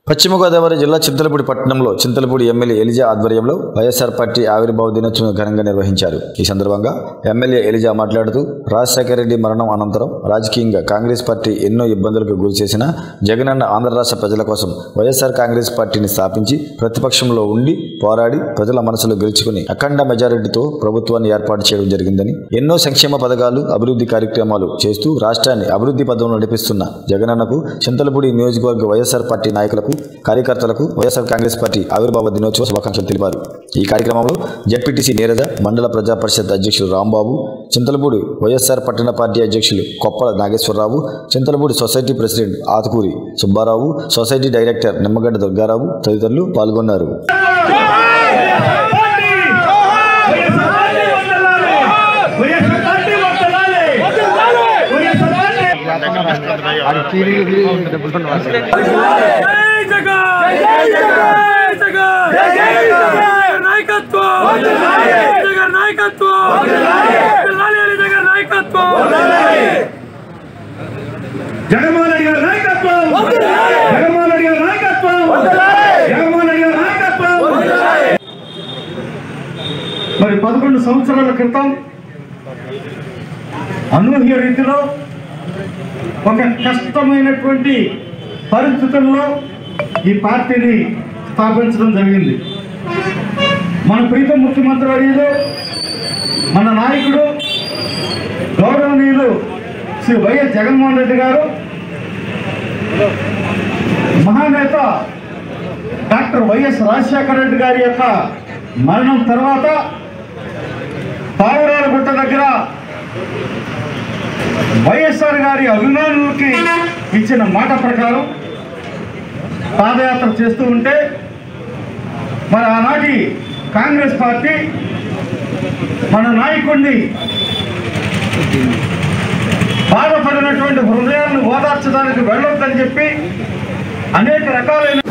పశ్చిమ గోదావరి జిల్లా చింతలపూడి పట్టణంలో చింతలపూడి ఎమ్మెల్యే ఎలిజా ఆధ్వర్యంలో వైఎస్ఆర్ పార్టీ ఆవిర్భావ దినోత్సవం ఘనంగా నిర్వహించారు ఈ సందర్భంగా ఎమ్మెల్యే ఎలిజా మాట్లాడుతూ రాజశేఖర రెడ్డి మరణం అనంతరం రాజకీయంగా కాంగ్రెస్ పార్టీ ఎన్నో ఇబ్బందులకు గురి చేసిన జగనన్న ఆంధ్ర రాష్ట్ర ప్రజల కోసం వైఎస్ఆర్ కాంగ్రెస్ పార్టీని స్థాపించి ప్రతిపక్షంలో ఉండి పోరాడి ప్రజల మనసులో గెలుచుకుని అఖండ మెజారిటీతో ప్రభుత్వాన్ని ఏర్పాటు చేయడం జరిగిందని ఎన్నో సంక్షేమ పథకాలు అభివృద్ధి కార్యక్రమాలు చేస్తూ రాష్ట్రాన్ని అభివృద్ధి పదంలో నడిపిస్తున్న జగనన్నకు చింతలపూడి నియోజకవర్గ వైఎస్ఆర్ పార్టీ నాయకులకు కార్యకర్తలకు వైఎస్ఆర్ కాంగ్రెస్ పార్టీ ఆవిర్భావ దినోత్సవ శుభాకాంక్షలు తెలిపారు ఈ కార్యక్రమంలో జడ్పీటీసీ నీరజ మండల ప్రజా పరిషత్ అధ్యక్షులు రాంబాబు చింతలపూడి వైఎస్ఆర్ పట్టణ పార్టీ అధ్యక్షులు Koppala Nageswararao Chintalapudi society president Athukuri Subbarao society director Nimmagadda Durgarao తదితరులు పాల్గొన్నారు జై జగన్ జై జగన్ జై జగన్ నాయకత్వం జగన్ నాయకత్వం పిల్లాలి అలీ జగన్ నాయకత్వం జగన్మోహన్ రెడ్డి గారి నాయకత్వం జగన్మోహన్ రెడ్డి గారి నాయకత్వం జగన్మోహన్ రెడ్డి గారి నాయకత్వం మరి పదకొండు సంవత్సరాల క్రితం అనూహ్య రీతిలో ఒక కష్టమైనటువంటి పరిస్థితుల్లో ఈ పార్టీని స్థాపించడం జరిగింది మన ప్రీతం ముఖ్యమంత్రి వర్యులు మన నాయకుడు గౌరవనీయులు శ్రీ వైఎస్ జగన్మోహన్ రెడ్డి గారు మహానేత డాక్టర్ వైఎస్ రాజశేఖర రెడ్డి గారి యొక్క మరణం తర్వాత పావురాల గుట్ట దగ్గర వైఎస్ఆర్ గారి అభిమానులకి ఇచ్చిన మాట ప్రకారం పాదయాత్ర చేస్తూ ఉంటే మరి ఆనాటి కాంగ్రెస్ పార్టీ మన నాయకుడిని బాధపడినటువంటి హృదయాలను ఓదార్చడానికి వెళ్ళొద్దని చెప్పి అనేక రకాలైన